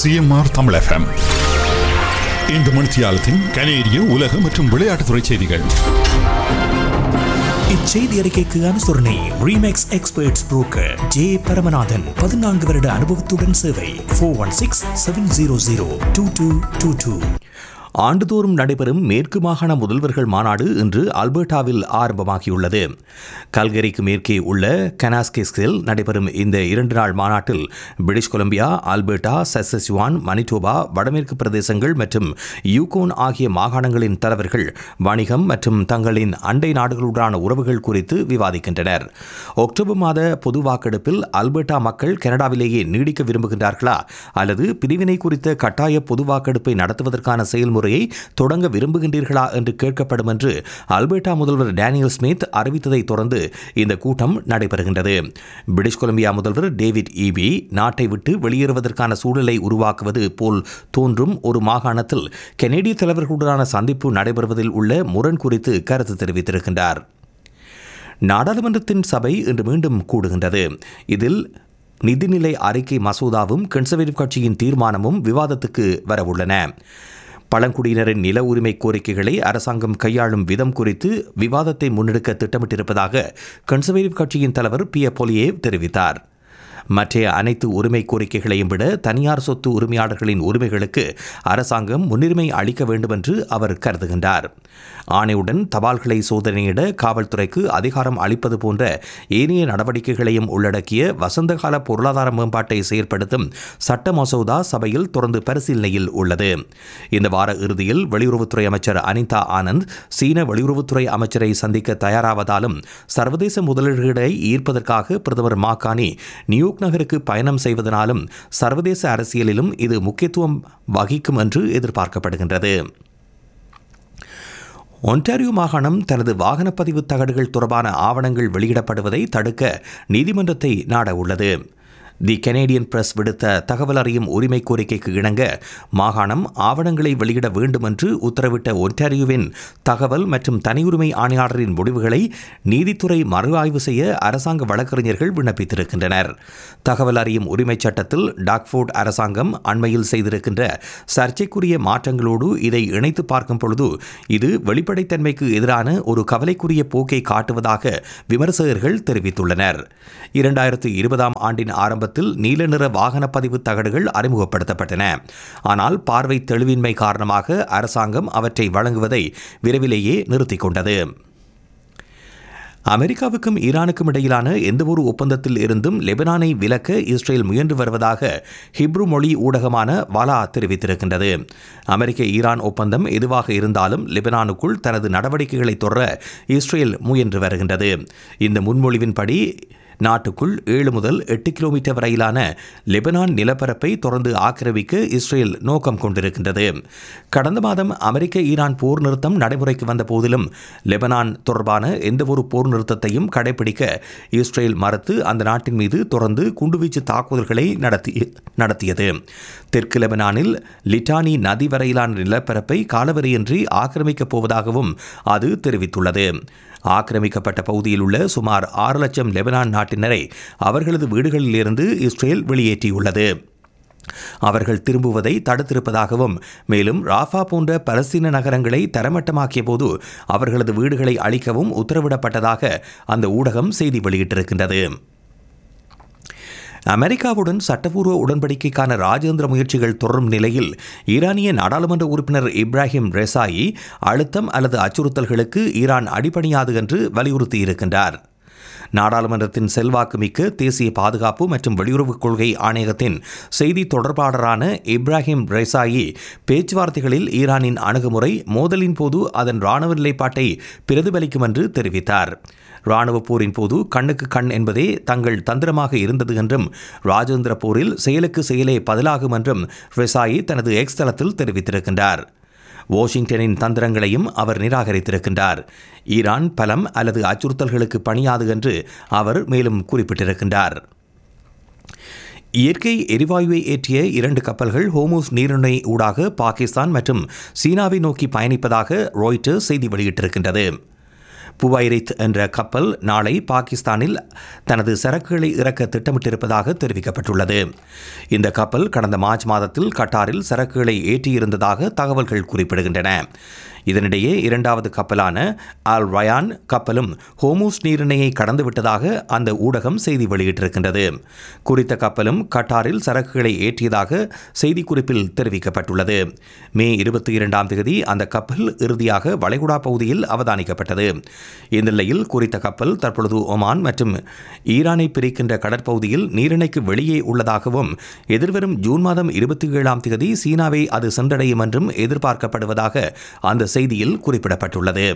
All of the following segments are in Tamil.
சிஎம்ஆர் தமிழ் எஃப்எம் இந்த மணித்தியாலத்தின் கனேடிய உலக மற்றும் விளையாட்டுத்துறை செய்திகள் இச்செய்தி அறிக்கைக்கு அனுசரணை Remax experts broker J Paramanathan பதினான்கு வருட அனுபவத்துடன் சேவை four one six seven zero zero two two two two ஆண்டுதோறும் நடைபெறும் மேற்கு மாகாண முதல்வர்கள் மாநாடு இன்று அல்பர்டாவில் ஆரம்பமாகியுள்ளது கல்கரிக்கு மேற்கே உள்ள கனாஸ்கேஸ்கில் நடைபெறும் இந்த இரண்டு நாள் மாநாட்டில் British Columbia Alberta Saskatchewan Manitoba வடமேற்கு பிரதேசங்கள் மற்றும் யூகோன் ஆகிய மாகாணங்களின் தலைவர்கள் வணிகம் மற்றும் தங்களின் அண்டை நாடுகளுடனான உறவுகள் குறித்து விவாதிக்கின்றனர் அக்டோபர் மாத பொது வாக்கெடுப்பில் அல்பர்டா மக்கள் கனடாவிலேயே நீடிக்க விரும்புகின்றார்களா அல்லது பிரிவினை குறித்த கட்டாய பொது வாக்கெடுப்பை நடத்துவதற்கான செயல்முறையை தொடங்க விரும்புகின்றீர்களா என்று கேட்கப்படும் என்று அல்பர்டா முதல்வர் டேனியல் ஸ்மித் அறிவித்ததை தொடர்ந்து இந்த கூட்டம் நடைபெறுகின்றது பிரிட்டிஷ் கொலம்பியா முதல்வர் டேவிட் ஈபி நாட்டை விட்டு வெளியேறுவதற்கான சூழலை உருவாக்குவது போல் தோன்றும் ஒரு மாகாணத்தில் கெனடிய தலைவர்களுடனான சந்திப்பு நடைபெறுவதில் உள்ள முரண் குறித்து கருத்து தெரிவித்திருக்கின்றார் நாடாளுமன்றத்தின் சபை இன்று மீண்டும் கூடுகின்றது இதில் நிதிநிலை அறிக்கை மசோதாவும் கன்சர்வேட்டிவ் கட்சியின் தீர்மானமும் விவாதத்துக்கு வரவுள்ளன பழங்குடியினரின் நில உரிமை கோரிக்கைகளை அரசாங்கம் கையாளும் விதம் குறித்து விவாதத்தை முன்னெடுக்க திட்டமிட்டிருப்பதாக கன்சர்வேட்டிவ் கட்சியின் தலைவர் பி பொலியே தெரிவித்தார் மற்ற அனைத்து உரிமை கோரிக்கைகளையும் விட தனியார் சொத்து உரிமையாளர்களின் உரிமைகளுக்கு அரசாங்கம் முன்னுரிமை அளிக்க வேண்டும் என்று அவர் கருதுகின்றார் ஆணையுடன் தபால்களை சோதனையிட காவல்துறைக்கு அதிகாரம் அளிப்பது போன்ற ஏனைய நடவடிக்கைகளையும் உள்ளடக்கிய வசந்தகால பொருளாதார மேம்பாட்டை செயற்படுத்தும் சட்ட மசோதா சபையில் தொடர்ந்து பரிசீலனையில் உள்ளது இந்த வார இறுதியில் வெளியுறவுத்துறை அமைச்சர் அனிதா ஆனந்த் சீன வெளியுறவுத்துறை அமைச்சரை சந்திக்க தயாராவதாலும் சர்வதேச முதலீடுகளை ஈர்ப்பதற்காக பிரதமர் மாகாணி நியூயார்க் நகருக்கு பயணம் செய்வதனாலும் சர்வதேச அரசியலிலும் இது முக்கியத்துவம் வகிக்கும் என்று எதிர்பார்க்கப்படுகின்றது ஒன்டாரியோ மாகாணம் தனது வாகனப்பதிவு தகடுகள் தொடர்பான ஆவணங்கள் வெளியிடப்படுவதை தடுக்க நீதிமன்றத்தை நாட உள்ளது தி கனேடியன் பிரஸ் விடுத்த தகவல் அறியும் உரிமை கோரிக்கைக்கு இணங்க மாகாணம் ஆவணங்களை வெளியிட வேண்டும் என்று உத்தரவிட்ட ஒன்டாரியோவின் தகவல் மற்றும் தனியுரிமை ஆணையாளரின் முடிவுகளை நீதித்துறை மறு ஆய்வு செய்ய அரசாங்க வழக்கறிஞர்கள் விண்ணப்பித்திருக்கின்றனர் தகவல் அறியும் உரிமை சட்டத்தில் டாக்ஃபோர்ட் அரசாங்கம் அண்மையில் செய்திருக்கின்ற சர்ச்சைக்குரிய மாற்றங்களோடு இதை இணைத்து பார்க்கும் பொழுது இது வெளிப்படைத்தன்மைக்கு எதிரான ஒரு கவலைக்குரிய போக்கை காட்டுவதாக விமர்சகர்கள் தெரிவித்துள்ளனர் இரண்டாயிரத்து இருபதாம் ஆண்டின் ஆரம்ப ஆரம்பத்தில் நீல நிற வாகன பதிவு தகடுகள் அறிமுகப்படுத்தப்பட்டன ஆனால் பார்வை தெளிவின்மை காரணமாக அரசாங்கம் அவற்றை வழங்குவதை விரைவிலேயே நிறுத்திக் கொண்டது அமெரிக்காவுக்கும் ஈரானுக்கும் இடையிலான எந்தவொரு ஒப்பந்தத்தில் இருந்தும் லெபனானை விலக்க இஸ்ரேல் முயன்று வருவதாக ஹிப்ரு மொழி ஊடகமான வாலா தெரிவித்திருக்கின்றது அமெரிக்க ஈரான் ஒப்பந்தம் எதுவாக இருந்தாலும் லெபனானுக்குள் தனது நடவடிக்கைகளை தொடர இஸ்ரேல் முயன்று வருகின்றது இந்த முன்மொழிவின்படி நாட்டுக்குள் ஏழு முதல் எட்டு கிலோமீட்டர் வரையிலான லெபனான் நிலப்பரப்பை தொடர்ந்து ஆக்கிரமிக்க இஸ்ரேல் நோக்கம் கொண்டிருக்கின்றது கடந்த மாதம் அமெரிக்க ஈரான் போர் நிறுத்தம் நடைமுறைக்கு வந்த போதிலும் லெபனான் தொடர்பான எந்தவொரு போர் நிறுத்தத்தையும் கடைபிடிக்க இஸ்ரேல் மறுத்து அந்த நாட்டின் மீது தொடர்ந்து குண்டுவீச்சு தாக்குதல்களை நடத்தி நடத்தியது தெற்கு லெபனானில் லிட்டானி நதி வரையிலான நிலப்பரப்பை காலவரையின்றி ஆக்கிரமிக்கப் போவதாகவும் அது தெரிவித்துள்ளது ஆக்கிரமிக்கப்பட்ட பகுதியில் உள்ள சுமார் ஆறு லட்சம் லெபனான் நாட்டினரை அவர்களது வீடுகளிலிருந்து இஸ்ரேல் வெளியேற்றியுள்ளது அவர்கள் திரும்புவதை தடுத்திருப்பதாகவும் மேலும் ராஃபா போன்ற பலஸ்தீன நகரங்களை தரமட்டமாக்கிய போது அவர்களது வீடுகளை அழிக்கவும் உத்தரவிடப்பட்டதாக அந்த ஊடகம் செய்தி வெளியிட்டிருக்கின்றது அமெரிக்காவுடன் சட்டப்பூர்வ உடன்படிக்கைக்கான ராஜேந்திர முயற்சிகள் தொடரும் நிலையில் ஈரானிய நாடாளுமன்ற உறுப்பினர் இப்ராஹிம் ரெசாயி அழுத்தம் அல்லது அச்சுறுத்தல்களுக்கு ஈரான் அடிபணியாது என்று வலியுறுத்தியிருக்கின்றார் நாடாளுமன்றத்தின் செல்வாக்கு மிக்க தேசிய பாதுகாப்பு மற்றும் வெளியுறவுக் கொள்கை ஆணையகத்தின் செய்தி தொடர்பாளரான இப்ராஹிம் ரெசாயி பேச்சுவார்த்தைகளில் ஈரானின் அணுகுமுறை மோதலின் போது அதன் ராணுவ நிலைப்பாட்டை பிரதிபலிக்கும் என்று தெரிவித்தார் ராணுவ போரின் போது கண்ணுக்கு கண் என்பதே தங்கள் தந்திரமாக இருந்தது என்றும் ராஜேந்திர போரில் செயலுக்கு செயலே பதிலாகும் என்றும் ரெசாயி தனது எக்ஸ் தளத்தில் தெரிவித்திருக்கின்றார் வாஷிங்டனின் தந்திரங்களையும் அவர் நிராகரித்திருக்கின்றார் ஈரான் பலம் அல்லது அச்சுறுத்தல்களுக்கு பணியாது என்று அவர் மேலும் குறிப்பிட்டிருக்கின்றார் இயற்கை எரிவாயுவை ஏற்றிய இரண்டு கப்பல்கள் ஹோமோஸ் நீரிணை ஊடாக பாகிஸ்தான் மற்றும் சீனாவை நோக்கி பயணிப்பதாக ராய்ட்டர்ஸ் செய்தி வெளியிட்டிருக்கின்றது புவைரித் என்ற கப்பல் நாளை பாகிஸ்தானில் தனது சரக்குகளை இறக்க திட்டமிட்டிருப்பதாக தெரிவிக்கப்பட்டுள்ளது இந்த கப்பல் கடந்த மார்ச் மாதத்தில் கட்டாரில் சரக்குகளை ஏற்றியிருந்ததாக தகவல்கள் குறிப்பிடுகின்றன இதனிடையே இரண்டாவது கப்பலான ஆல் ரயான் கப்பலும் ஹோமூஸ் நீரிணையை கடந்துவிட்டதாக அந்த ஊடகம் செய்தி வெளியிட்டிருக்கின்றது குறித்த கப்பலும் கட்டாரில் சரக்குகளை ஏற்றியதாக செய்திக்குறிப்பில் தெரிவிக்கப்பட்டுள்ளது மே இருபத்தி இரண்டாம் தேதி அந்த கப்பல் இறுதியாக வளைகுடா பகுதியில் அவதானிக்கப்பட்டது இந்நிலையில் குறித்த கப்பல் தற்பொழுது ஒமான் மற்றும் ஈரானை பிரிக்கின்ற கடற்பகுதியில் நீரிணைக்கு வெளியே உள்ளதாகவும் எதிர்வரும் ஜூன் மாதம் இருபத்தி ஏழாம் தேதி சீனாவை அது சென்றடையும் என்றும் எதிர்பார்க்கப்படுவதாக அந்த செய்தியில் குறிப்பிடப்பட்டுள்ளது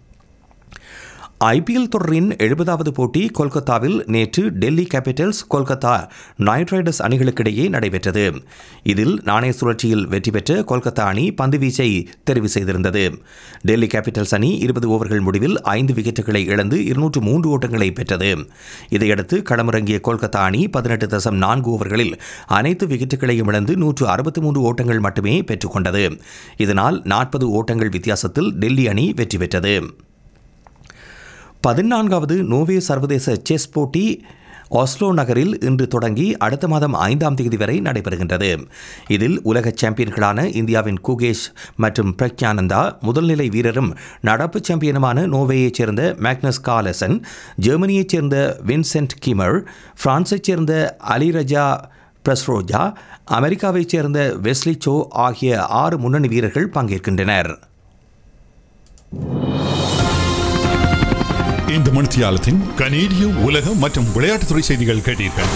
ஐபிஎல் தொடரின் எழுபதாவது போட்டி கொல்கத்தாவில் நேற்று Delhi Capitals Kolkata Knight Riders அணிகளுக்கிடையே நடைபெற்றது இதில் நாணய சுழற்சியில் வெற்றி பெற்ற கொல்கத்தா அணி பந்துவீச்சை தெரிவு செய்திருந்தது டெல்லி கேபிட்டல்ஸ் அணி இருபது ஓவர்கள் முடிவில் ஐந்து விக்கெட்டுகளை இழந்து இருநூற்று மூன்று ஓட்டங்களை பெற்றது இதையடுத்து களமிறங்கிய கொல்கத்தா அணி பதினெட்டு தசம் நான்கு ஓவர்களில் அனைத்து விக்கெட்டுகளையும் இழந்து நூற்று அறுபத்தி மூன்று ஓட்டங்கள் மட்டுமே பெற்றுக்கொண்டது இதனால் நாற்பது ஓட்டங்கள் வித்தியாசத்தில் டெல்லி அணி வெற்றி பெற்றது பதினான்காவது நோவே சர்வதேச செஸ் போட்டி ஆஸ்லோ நகரில் இன்று தொடங்கி அடுத்த மாதம் ஐந்தாம் தேதி வரை நடைபெறுகின்றது இதில் உலக சாம்பியன்களான இந்தியாவின் குகேஷ் மற்றும் பிரக்யானந்தா முதல்நிலை வீரரும் நடப்பு சாம்பியனுமான நோவேயைச் சேர்ந்த மேக்னஸ் காலசன் ஜெர்மனியைச் சேர்ந்த வின்சென்ட் கிமர் பிரான்ஸைச் சேர்ந்த அலிரஜா பிரஸ்ரோஜா அமெரிக்காவைச் சேர்ந்த வெஸ்லி சோ ஆகிய ஆறு முன்னணி வீரர்கள் பங்கேற்கின்றனர் இந்த மணித்தியாலத்தின் கனேடிய உலக மற்றும் விளையாட்டுத்துறை செய்திகள் கேட்டீர்கள்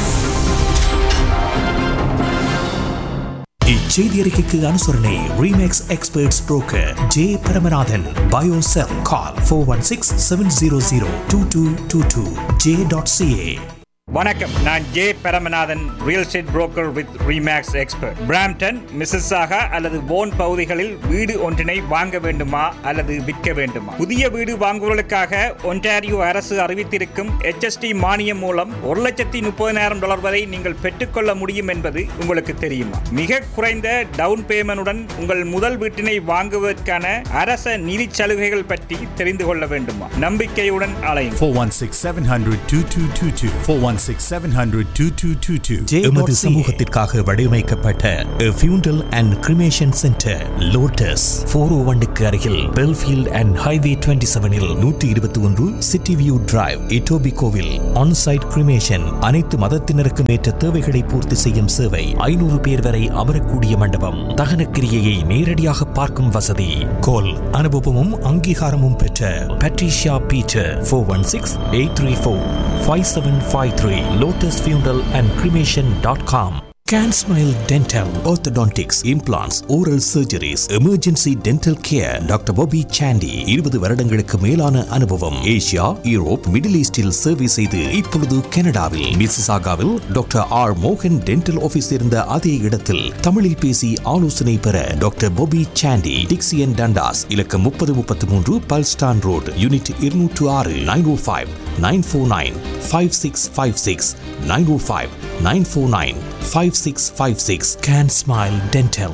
இச்செய்தி அறிக்கைக்கு அனுசரணை Remax experts broker J Paramanathan பயோசெல் call four one six seven zero zero two two two two J dot CA வணக்கம் நான் J Paramanathan real estate broker with Remax Expert Brampton Mississauga அல்லது போன் பகுதிகளில் வீடு ஒன்றினை வாங்க வேண்டுமா அல்லது விற்க வேண்டுமா புதிய வீடு வாங்குவதற்காக ஒன்டாரியோ அரசு அறிவித்திருக்கும் HST மானியம் மூலம் ஒரு லட்சத்தி முப்பதினாயிரம் டாலர் வரை நீங்கள் பெற்றுக்கொள்ள முடியும் என்பது உங்களுக்கு தெரியுமா மிக குறைந்த டவுன் பேமெண்டுடன் உங்கள் முதல் வீட்டினை வாங்குவதற்கான அரச நிதி சலுகைகள் பற்றி தெரிந்து கொள்ள வேண்டுமா நம்பிக்கையுடன் அலையும் 416 700 2222. 416 700 2222. எமது சமூகத்திற்காக வடிவமைக்கப்பட்ட funeral and cremation centre Lotus four O ஒன்னுக்கு அருகில் பெல்ஃபீல்ட் அண்ட் ஹைவே டுவெண்ட்டி செவனில் நூற்றி இருபத்தி ஒன்று சிட்டி வியூ டிரைவ் இட்டோபி கோவில் ஆன்சைட் கிரிமேஷன் அனைத்து மதத்தினருக்கும் ஏற்ற தேவைகளை பூர்த்தி செய்யும் சேவை ஐநூறு பேர் வரை அமரக்கூடிய மண்டபம் தகன கிரியையை நேரடியாக பார்க்கும் வசதி கோல் அனுபவமும் அங்கீகாரமும் பெற்ற Patricia Peter four one six eight three four five seven five three Lotus funeral and cremation dot com Can Smile Dental, Orthodontics, Implants, Oral Surgeries, Emergency Dental Care, doctor Bobby Chandy இருபது வருடங்களுக்கு மேலான அனுபவம் ஏசியா யூரோப் மிடில் ஈஸ்டில் சேவை செய்து இப்பொழுது கனடாவில் மிசிசாகாவில் டாக்டர் ஆர் மோகன் டென்டல் ஆபீஸ் இருந்த அதே இடத்தில் தமிழில் பேசி ஆலோசனை பெற doctor Bobby Chandy Dixie and Dundas இலக்கம் முப்பது முப்பத்தி மூன்று பல்ஸ்டான் ரோடு யூனிட் இருநூற்று ஆறு nine O five nine four nine five six five six nine O five nine four nine five six five six Can Smile Dental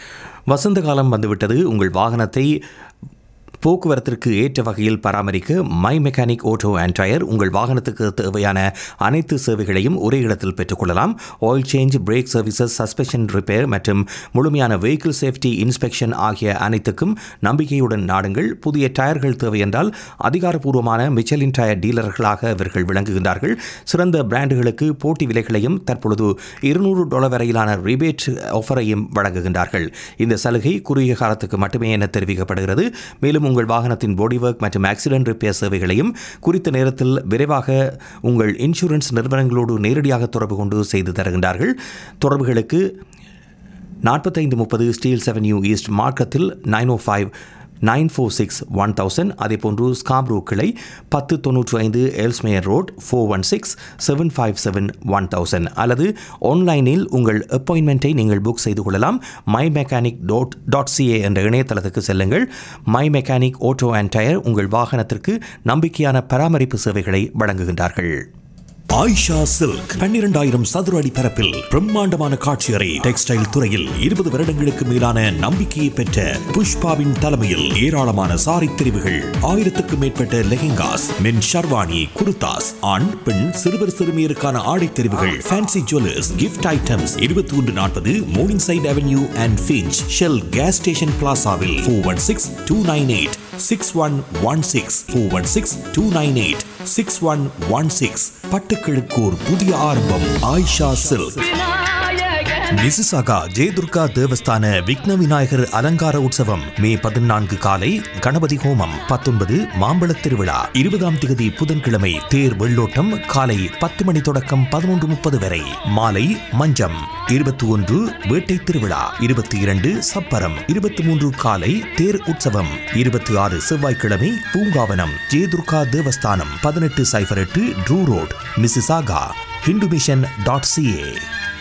வசந்த காலம் வந்துவிட்டது உங்கள் வாகனத்தை போக்குவரத்திற்கு ஏற்ற வகையில் பராமரிக்க my mechanic auto and tire உங்கள் வாகனத்துக்கு தேவையான அனைத்து சேவைகளையும் ஒரே இடத்தில் பெற்றுக்கொள்ளலாம் oil change brake services suspension repair மற்றும் முழுமையான வெஹிக்கிள் சேஃப்டி இன்ஸ்பெக்ஷன் ஆகிய அனைத்துக்கும் நம்பிக்கையுடன் நாடுங்கள் புதிய டயர்கள் தேவை என்றால் அதிகாரப்பூர்வமான மிச்சலின் டயர் டீலர்களாக இவர்கள் விளங்குகின்றார்கள் சிறந்த பிராண்டுகளுக்கு போட்டி விலைகளையும் தற்பொழுது இருநூறு டாலர் வரையிலான ரிபேட் ஆஃபரையும் வழங்குகின்றார்கள் இந்த சலுகை குறுகிய காலத்துக்கு மட்டுமே என தெரிவிக்கப்படுகிறது மேலும் உங்கள் வாகனத்தின் பாடி ஒர்க் மற்றும் ஆக்சிடென்ட் ரிப்பேர் சேவைகளையும் குறித்த நேரத்தில் விரைவாக உங்கள் இன்சூரன்ஸ் நிறுவனங்களோடு நேரடியாக தொடர்பு கொண்டு செய்து தருகின்றார்கள் தொடர்புகளுக்கு நாற்பத்தைந்து முப்பது ஸ்டீல் செவன்யூ ஈஸ்ட் மார்க்கத்தில் nine O five nine four six one thousand அதே போன்று ஸ்காப்ரூ கிளை பத்து தொன்னூற்றி ஐந்து Ellesmere road four one six seven five seven one thousand அல்லது ஆன்லைனில் உங்கள் அப்பாயின்மெண்ட்டை நீங்கள் புக் செய்து கொள்ளலாம் my mechanic dot dot CA என்ற இணையதளத்துக்கு செல்லுங்கள் my mechanic auto and tire உங்கள் வாகனத்திற்கு நம்பிக்கையான பராமரிப்பு சேவைகளை வழங்குகின்றார்கள் ஆயிஷா சில்க் பன்னிரண்டாயிரம் சதுர அடி பரப்பில் பிரம்மாண்டமான காட்சி அறை டெக்ஸ்டைல் துறையில் இருபது வருடங்களுக்கு மேலான நம்பிக்கையை பெற்ற புஷ்பாவின் தலைமையில் ஏராளமான சாரி தெரிவுகள் ஆயிரத்துக்கும் மேற்பட்ட லெஹெங்காஸ் மென் ஷர்வானி குர்தாஸ் ஆண் பெண் சிறுவர் சிறுமியருக்கான ஆடை தெரிவுகள் ஃபேன்சி ஜுவல்லர்ஸ் கிஃப்ட் ஐட்டம்ஸ் இருபத்தி ஒன்று நாற்பது Morningside avenue and Finch Shell gas station பிளாசாவில் four one six two nine eight six one one six four one six two nine eight six one one six பட்டுக்கிழக்கு ஒரு புதிய ஆரம்பம் ஆயிஷா சில்க் மிசிசாகா ஜெயதுர்கா தேவஸ்தான விக்ன விநாயகர் அலங்கார உற்சவம் மே பதினான்கு காலை கணபதி ஹோமம் பத்தொன்பது மாம்பழத் திருவிழா இருபதாம் திகதி புதன்கிழமை தேர் வெள்ளோட்டம் காலை பத்து மணி தொடக்கம் பதினொன்று முப்பது வரை மாலை மஞ்சம் இருபத்தி ஒன்று வேட்டை திருவிழா இருபத்தி இரண்டு சப்பரம் இருபத்தி மூன்று காலை தேர் உற்சவம் இருபத்தி ஆறு செவ்வாய்க்கிழமை பூங்காவனம் ஜெயதுர்கா தேவஸ்தானம் பதினெட்டு சைபர் எட்டு Drew road Mississauga Hindu mission dot CA